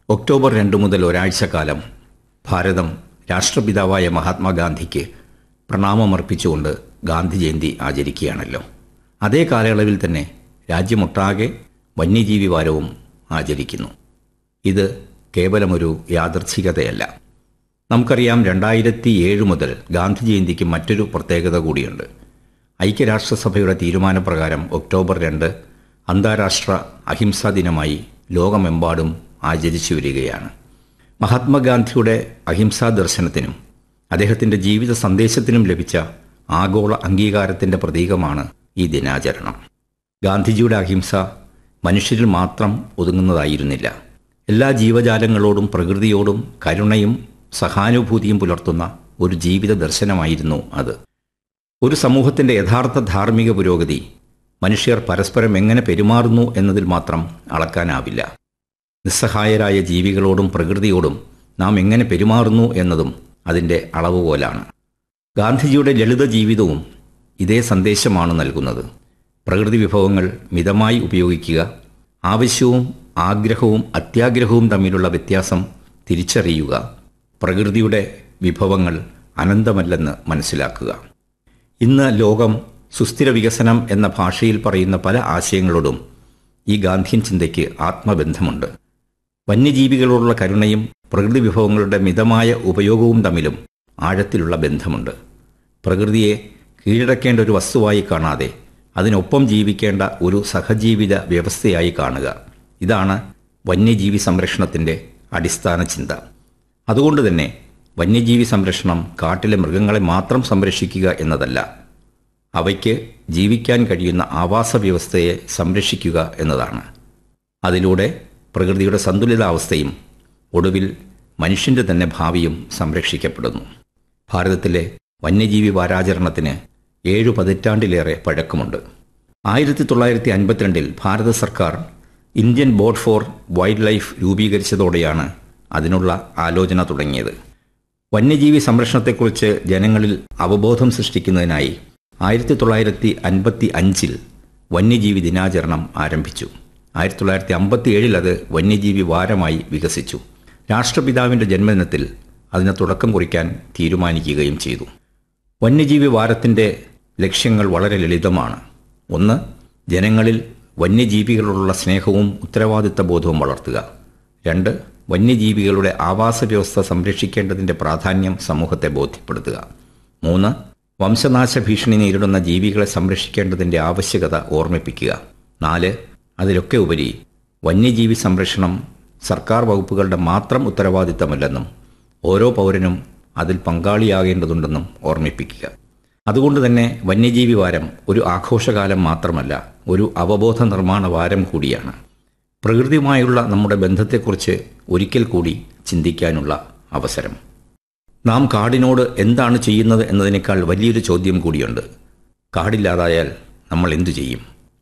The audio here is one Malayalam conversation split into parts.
ഒക്ടോബർ രണ്ട് മുതൽ ഒരാഴ്ചക്കാലം ഭാരതം രാഷ്ട്രപിതാവായ മഹാത്മാഗാന്ധിക്ക് പ്രണാമമർപ്പിച്ചുകൊണ്ട് ഗാന്ധി ജയന്തി ആചരിക്കുകയാണല്ലോ അതേ കാലയളവിൽ തന്നെ രാജ്യമൊട്ടാകെ വന്യജീവി വാരവും ആചരിക്കുന്നു ഇത് കേവലമൊരു യാദർച്ഛികതയല്ല നമുക്കറിയാം രണ്ടായിരത്തി ഏഴ് മുതൽ ഗാന്ധി ജയന്തിക്ക് മറ്റൊരു പ്രത്യേകത കൂടിയുണ്ട് ഐക്യരാഷ്ട്രസഭയുടെ തീരുമാനപ്രകാരം ഒക്ടോബർ രണ്ട് അന്താരാഷ്ട്ര അഹിംസാ ദിനമായി ലോകമെമ്പാടും ആചരിച്ചു വരികയാണ് മഹാത്മാഗാന്ധിയുടെ അഹിംസാ ദർശനത്തിനും അദ്ദേഹത്തിൻ്റെ ജീവിത സന്ദേശത്തിനും ലഭിച്ച ആഗോള അംഗീകാരത്തിൻ്റെ പ്രതീകമാണ് ഈ ദിനാചരണം ഗാന്ധിജിയുടെ അഹിംസ മനുഷ്യരിൽ മാത്രം ഒതുങ്ങുന്നതായിരുന്നില്ല എല്ലാ ജീവജാലങ്ങളോടും പ്രകൃതിയോടും കരുണയും സഹാനുഭൂതിയും പുലർത്തുന്ന ഒരു ജീവിത ദർശനമായിരുന്നു അത് ഒരു സമൂഹത്തിൻ്റെ യഥാർത്ഥ ധാർമ്മിക പുരോഗതി മനുഷ്യർ പരസ്പരം എങ്ങനെ പെരുമാറുന്നു എന്നതിൽ മാത്രം അളക്കാനാവില്ല നിസ്സഹായരായ ജീവികളോടും പ്രകൃതിയോടും നാം എങ്ങനെ പെരുമാറുന്നു എന്നതും അതിൻ്റെ അളവുപോലാണ് ഗാന്ധിജിയുടെ ലളിത ജീവിതവും ഇതേ സന്ദേശമാണ് നൽകുന്നത് പ്രകൃതി വിഭവങ്ങൾ മിതമായി ഉപയോഗിക്കുക ആവശ്യവും ആഗ്രഹവും അത്യാഗ്രഹവും തമ്മിലുള്ള വ്യത്യാസം തിരിച്ചറിയുക പ്രകൃതിയുടെ വിഭവങ്ങൾ അനന്തമല്ലെന്ന് മനസ്സിലാക്കുക ഇന്ന് ലോകം സുസ്ഥിര വികസനം എന്ന ഭാഷയിൽ പറയുന്ന പല ആശയങ്ങളോടും ഈ ഗാന്ധിയൻ ചിന്തയ്ക്ക് ആത്മബന്ധമുണ്ട് വന്യജീവികളോടുള്ള കരുണയും പ്രകൃതി വിഭവങ്ങളുടെ മിതമായ ഉപയോഗവും തമ്മിലും ആഴത്തിലുള്ള ബന്ധമുണ്ട് പ്രകൃതിയെ കീഴടക്കേണ്ട ഒരു വസ്തുവായി കാണാതെ അതിനൊപ്പം ജീവിക്കേണ്ട ഒരു സഹജീവിത വ്യവസ്ഥയായി കാണുക ഇതാണ് വന്യജീവി സംരക്ഷണത്തിൻ്റെ അടിസ്ഥാന ചിന്ത അതുകൊണ്ട് തന്നെ വന്യജീവി സംരക്ഷണം കാട്ടിലെ മൃഗങ്ങളെ മാത്രം സംരക്ഷിക്കുക എന്നതല്ല അവയ്ക്ക് ജീവിക്കാൻ കഴിയുന്ന ആവാസ വ്യവസ്ഥയെ സംരക്ഷിക്കുക എന്നതാണ് അതിലൂടെ പ്രകൃതിയുടെ സന്തുലിതാവസ്ഥയും ഒടുവിൽ മനുഷ്യൻ്റെ തന്നെ ഭാവിയും സംരക്ഷിക്കപ്പെടുന്നു ഭാരതത്തിലെ വന്യജീവി വാരാചരണത്തിന് ഏഴു പതിറ്റാണ്ടിലേറെ പഴക്കമുണ്ട് ആയിരത്തി തൊള്ളായിരത്തി അൻപത്തിരണ്ടിൽ ഭാരത സർക്കാർ Indian board for wildlife രൂപീകരിച്ചതോടെയാണ് അതിനുള്ള ആലോചന തുടങ്ങിയത് വന്യജീവി സംരക്ഷണത്തെക്കുറിച്ച് ജനങ്ങളിൽ അവബോധം സൃഷ്ടിക്കുന്നതിനായി ആയിരത്തി തൊള്ളായിരത്തി അൻപത്തി അഞ്ചിൽ വന്യജീവി ദിനാചരണം ആരംഭിച്ചു ആയിരത്തി തൊള്ളായിരത്തി അമ്പത്തി ഏഴിൽ അത് വന്യജീവി വാരമായി വികസിച്ചു രാഷ്ട്രപിതാവിൻ്റെ ജന്മദിനത്തിൽ അതിന് തുടക്കം കുറിക്കാൻ തീരുമാനിക്കുകയും ചെയ്തു വന്യജീവി വാരത്തിൻ്റെ ലക്ഷ്യങ്ങൾ വളരെ ലളിതമാണ് ഒന്ന് ജനങ്ങളിൽ വന്യജീവികളോടുള്ള സ്നേഹവും ഉത്തരവാദിത്ത ബോധവും വളർത്തുക രണ്ട് വന്യജീവികളുടെ ആവാസ വ്യവസ്ഥ സംരക്ഷിക്കേണ്ടതിൻ്റെ പ്രാധാന്യം സമൂഹത്തെ ബോധ്യപ്പെടുത്തുക മൂന്ന് വംശനാശ ഭീഷണി നേരിടുന്ന ജീവികളെ സംരക്ഷിക്കേണ്ടതിൻ്റെ ആവശ്യകത ഓർമ്മിപ്പിക്കുക നാല് അതിലൊക്കെ ഉപരി വന്യജീവി സംരക്ഷണം സർക്കാർ വകുപ്പുകളുടെ മാത്രം ഉത്തരവാദിത്തമല്ലെന്നും ഓരോ പൗരനും അതിൽ പങ്കാളിയാകേണ്ടതുണ്ടെന്നും ഓർമ്മിപ്പിക്കുക അതുകൊണ്ട് തന്നെ വന്യജീവി വാരം ഒരു ആഘോഷകാലം മാത്രമല്ല ഒരു അവബോധ നിർമ്മാണ വാരം കൂടിയാണ് പ്രകൃതിയുമായുള്ള നമ്മുടെ ബന്ധത്തെക്കുറിച്ച് ഒരിക്കൽ കൂടി ചിന്തിക്കാനുള്ള അവസരം നാം കാടിനോട് എന്താണ് ചെയ്യുന്നത് എന്നതിനേക്കാൾ വലിയൊരു ചോദ്യം കൂടിയുണ്ട് കാടില്ലാതായാൽ നമ്മൾ എന്തു ചെയ്യും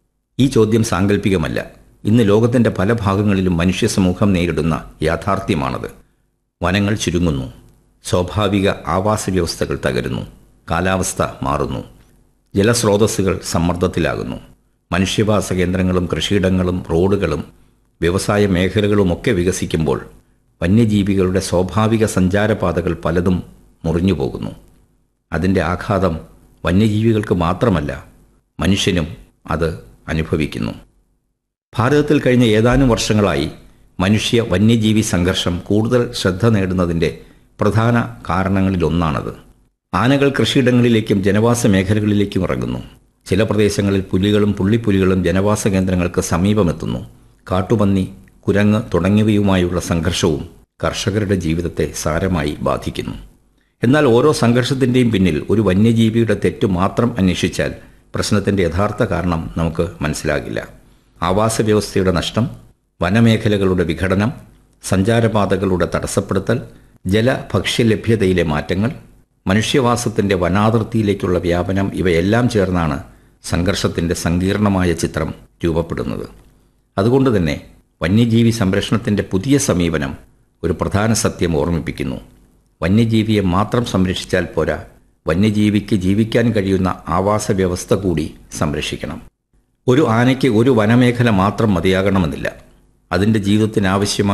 ഈ ചോദ്യം സാങ്കല്പികമല്ല ഇന്ന് ലോകത്തിൻ്റെ പല ഭാഗങ്ങളിലും മനുഷ്യ സമൂഹം നേരിടുന്ന യാഥാർത്ഥ്യമാണത് വനങ്ങൾ ചുരുങ്ങുന്നു സ്വാഭാവിക ആവാസ വ്യവസ്ഥകൾ തകരുന്നു കാലാവസ്ഥ മാറുന്നു ജലസ്രോതസ്സുകൾ സമ്മർദ്ദത്തിലാകുന്നു മനുഷ്യവാസ കേന്ദ്രങ്ങളും കൃഷിയിടങ്ങളും റോഡുകളും വ്യവസായ മേഖലകളുമൊക്കെ വികസിക്കുമ്പോൾ വന്യജീവികളുടെ സ്വാഭാവിക സഞ്ചാരപാതകൾ പലതും മുറിഞ്ഞു പോകുന്നു അതിൻ്റെ ആഘാതം വന്യജീവികൾക്ക് മാത്രമല്ല മനുഷ്യനും അത് അനുഭവിക്കുന്നു ഭാരതത്തിൽ കഴിഞ്ഞ ഏതാനും വർഷങ്ങളായി മനുഷ്യ വന്യജീവി സംഘർഷം കൂടുതൽ ശ്രദ്ധ നേടുന്നതിൻ്റെ പ്രധാന കാരണങ്ങളിലൊന്നാണത് ആനകൾ കൃഷിയിടങ്ങളിലേക്കും ജനവാസ മേഖലകളിലേക്കും ഇറങ്ങുന്നു ചില പ്രദേശങ്ങളിൽ പുലികളും പുള്ളിപ്പുലികളും ജനവാസ കേന്ദ്രങ്ങൾക്ക് സമീപമെത്തുന്നു കാട്ടുപന്നി കുരങ്ങ് തുടങ്ങിയവയുമായുള്ള സംഘർഷവും കർഷകരുടെ ജീവിതത്തെ സാരമായി ബാധിക്കുന്നു എന്നാൽ ഓരോ സംഘർഷത്തിൻ്റെയും പിന്നിൽ ഒരു വന്യജീവിയുടെ തെറ്റ് മാത്രം അന്വേഷിച്ചാൽ പ്രശ്നത്തിൻ്റെ യഥാർത്ഥ കാരണം നമുക്ക് മനസ്സിലാകില്ല ആവാസ വ്യവസ്ഥയുടെ നഷ്ടം വനമേഖലകളുടെ വിഘടനം സഞ്ചാരപാതകളുടെ തടസ്സപ്പെടുത്തൽ ജല ഭക്ഷ്യലഭ്യതയിലെ മാറ്റങ്ങൾ മനുഷ്യവാസത്തിൻ്റെ വനാതിർത്തിയിലേക്കുള്ള വ്യാപനം ഇവയെല്ലാം ചേർന്നാണ് സംഘർഷത്തിൻ്റെ സങ്കീർണമായ ചിത്രം രൂപപ്പെടുന്നത് അതുകൊണ്ട് തന്നെ വന്യജീവി സംരക്ഷണത്തിൻ്റെ പുതിയ സമീപനം ഒരു പ്രധാന സത്യം ഓർമ്മിപ്പിക്കുന്നു വന്യജീവിയെ മാത്രം സംരക്ഷിച്ചാൽ പോരാ വന്യജീവിക്ക് ജീവിക്കാൻ കഴിയുന്ന ആവാസ വ്യവസ്ഥ കൂടി സംരക്ഷിക്കണം ഒരു ആനയ്ക്ക് ഒരു വനമേഖല മാത്രം മതിയാകണമെന്നില്ല അതിൻ്റെ ജീവിതത്തിന് ആവശ്യമായ